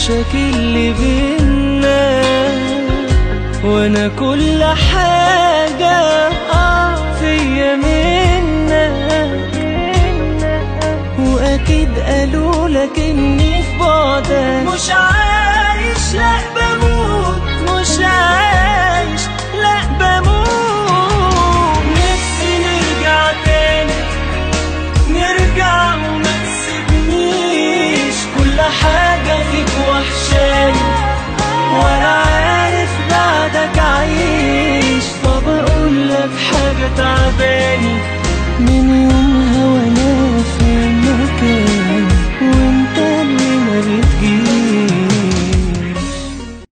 المشاكل اللي بينا وانا كل حاجة آه فيا منك واكيد قالوا لك اني في بعدك مش عايش لا